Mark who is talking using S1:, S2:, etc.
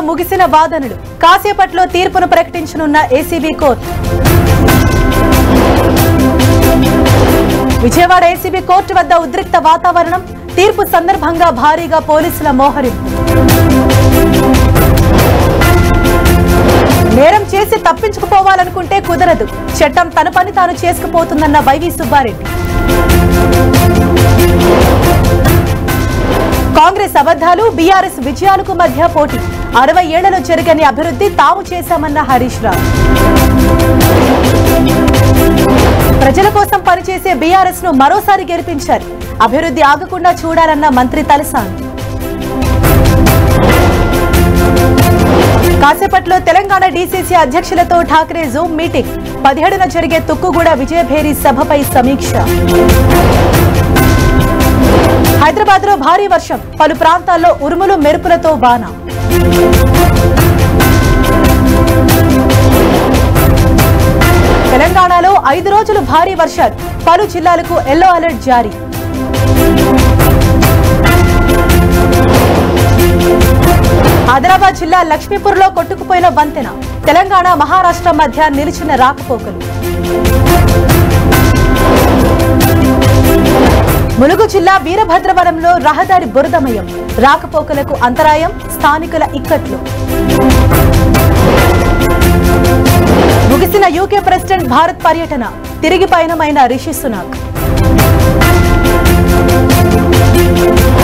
S1: ముగిసిన వాదనలు కాసేపట్లో తీర్పును ప్రకటించనున్న ACB court Vijayawada ACB court వద్ద ఉద్రిక్త వాతావరణం తీర్పు సందర్భంగా భారీగా పోలీసుల మోహరింపు నేరం చేసి తప్పించుకుపోవాలనుకుంటే కుదరదు చట్టం తన పని తాను చేసుకుపోతుందన్న వైవి సుబ్బారెడ్డి కాంగ్రెస్ అబద్ధాలు బీఆర్ఎస్ విజయాలకు మధ్య పోటీ అరవై ఏళ్లలో జరగని అభివృద్ధి తాము చేశామన్న హరీష్ రావు ప్రజల కోసం పనిచేసే బీఆర్ఎస్ ను మరోసారి గెలిపించారు అభివృద్ధి ఆగకుండా చూడాలన్న మంత్రి తలసాని కాసేపట్లో తెలంగాణ డీసీసీ అధ్యక్షులతో ఠాక్రే జూమ్ మీటింగ్ పదిహేడున జరిగే తుక్కుగూడ విజయభేరి సభపై సమీక్ష హైదరాబాద్ లో భారీ వర్షం పలు ప్రాంతాల్లో ఉరుములు మెరుపులతో వాన తెలంగాణలో ఐదు రోజులు భారీ వర్షాలు పలు జిల్లాలకు ఎల్లో అలర్ట్ జారీ ఆదిలాబాద్ జిల్లా లక్ష్మీపూర్లో కొట్టుకుపోయిన వంతెన తెలంగాణ మహారాష్ట్ర మధ్య నిలిచిన రాకపోకలు ములుగు జిల్లా వీరభద్రవరంలో రహదారి బురదమయం రాకపోకలకు అంతరాయం స్థానికుల ఇక్కట్లు ముగిసిన యూకే ప్రెసిడెంట్ భారత్ పర్యటన తిరిగి పయనమైన రిషి సునాక్